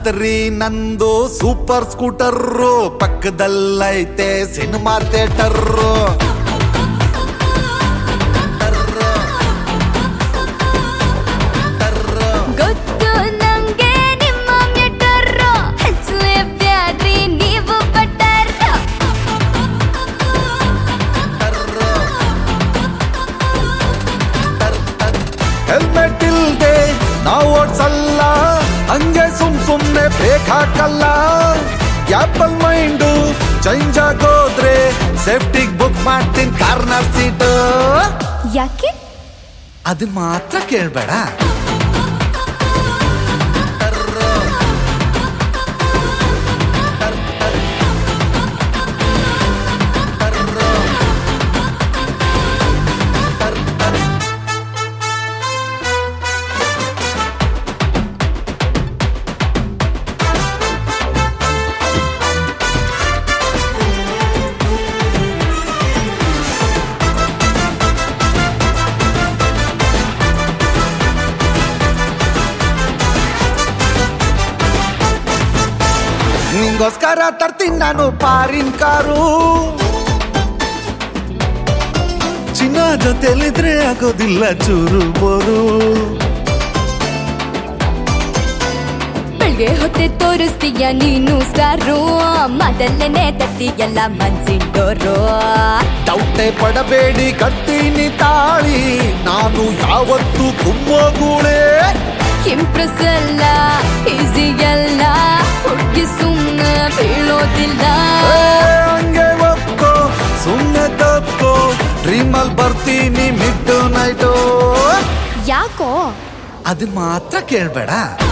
ರಾತ್ರಿ ನಂದು super scooter ಪಕ್ಕದಲ್ಲೈತೆ ಸಿನಿಮಾ ಥಿಯೇಟರ್ ಗೊತ್ತು ನಂಗೆ ನಿಮ್ಮ ಮೆಟರ್ರು ಹಚ್ಚಲೆ ಬ್ಯಾಡ್ರಿ ನೀವು ಬಟರ್ ಹೆಲ್ಮೆಟ್ ಇಲ್ದೆ ನಾವು ಓಡ್ಸಲ್ಲ ಹಂಗೆ ಸುಮ್ ಸುಮ್ನೆ ಬ್ರೇಕ್ ಹಾಕಲ್ಲ ಆಪಲ್ ಮೈಂಡು ಚೇಂಜ್ ಆಗೋದ್ರೆ ಸೇಫ್ಟಿಗ್ ಬುಕ್ ಮಾಡ್ತೀನಿ ಕಾರ್ನರ್ ಸೀಟ್ ಯಾಕೆ ಅದನ್ನ ಮಾತ್ರ ಕೇಳ್ಬೇಡ ನಿಂಗೋಸ್ಕರ ತರ್ತೀನಿ ನಾನು ಪಾರಿನ್ ಕಾರು ಚಿನ್ನ ಜೊತೆಲಿದ್ರೆ ಆಗೋದಿಲ್ಲ ಚೂರು ಬೋರು ಬೆಳ್ಗೆ ಹೊತ್ತೆ ತೋರಿಸ್ತೀಯ ನೀನು ಸ್ಟಾರು ಮೊದಲನೇ ತತ್ತಿಗೆಲ್ಲ ಮನ್ಸಿಂಡೋರು ಡೌಟೆ ಪಡಬೇಡಿ ಕಟ್ತೀನಿ ತಾಳಿ ನಾನು ಯಾವತ್ತು ಕುಮ್ಮೋಗೂಳೆ ಇಂಪ್ರೆಸ್ ಅಲ್ಲ ಈಸಿಯಲ್ಲ ಹುಡುಗಿ ಸುಮ್ಮನೆ ಬೀಳೋದಿಲ್ಲ ಏ, ಹಂಗೆ ಒಪ್ಕೋ ಸುಮ್ಮನೆ ತಪ್ಪೋ ಡ್ರೀಮಲ್ ಬರ್ತೀನಿ ಮಿಡ್ ನೈಟು ಯಾಕೋ ಅದನ್ನ ಮಾತ್ರ ಕೇಳ್ಬೇಡ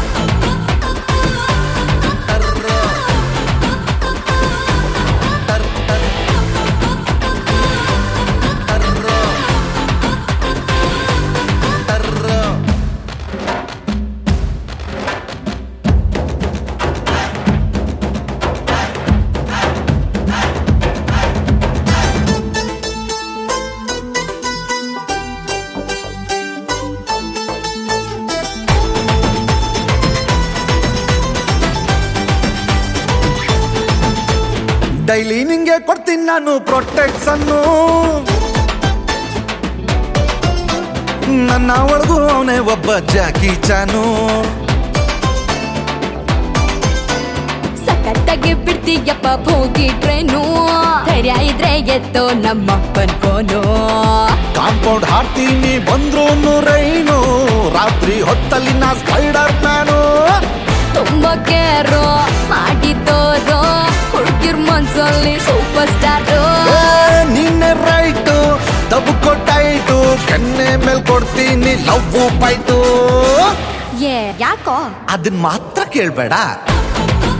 ಡೈಲಿ ನಿಂಗೆ ಕೊಡ್ತೀನಿ ನಾನು ಪ್ರೊಟೆಕ್ಷನ್ನು ನನ್ನ ಒಳಗೂ ಅವನೇ ಒಬ್ಬ ಜಾಕಿ ಚಾನು ಸಖತ್ತಾಗಿ ಬಿಡ್ತೀಯಪ್ಪ ಹೋಗಿ ಟ್ರೈನು ಧೈರ್ಯ ಇದ್ರೆ ಎತ್ತೋ ನಮ್ಮಪ್ಪನ್ ಫೋನು ಕಾಂಪೌಂಡ್ ಹಾಕ್ತೀನಿ ಬಂದ್ರು ರೈನು ರಾತ್ರಿ ಹೊತ್ತಲ್ಲಿ ನಾ ಸ್ಪೈಡರ್ ಮ್ಯಾನು ತುಂಬಾ ಕೇರು ಮಾಡಿದ್ದೋರು ಹುಡುಗಿರ್ ಮನ್ಸಲ್ಲಿ ಸೂಪರ್ ಸ್ಟಾರು ಏ, ನಿನ್ನೆ ರೈಟು ತಬುಕೋ ಟೈಟು ಕೆನ್ನೆ ಮೇಲ್ ಕೊಡ್ತೀನಿ ಲವ್ ಬೈಟು ಏ ಯಾಕೋ ಅದನ್ನ ಮಾತ್ರ ಕೇಳ್ಬೇಡ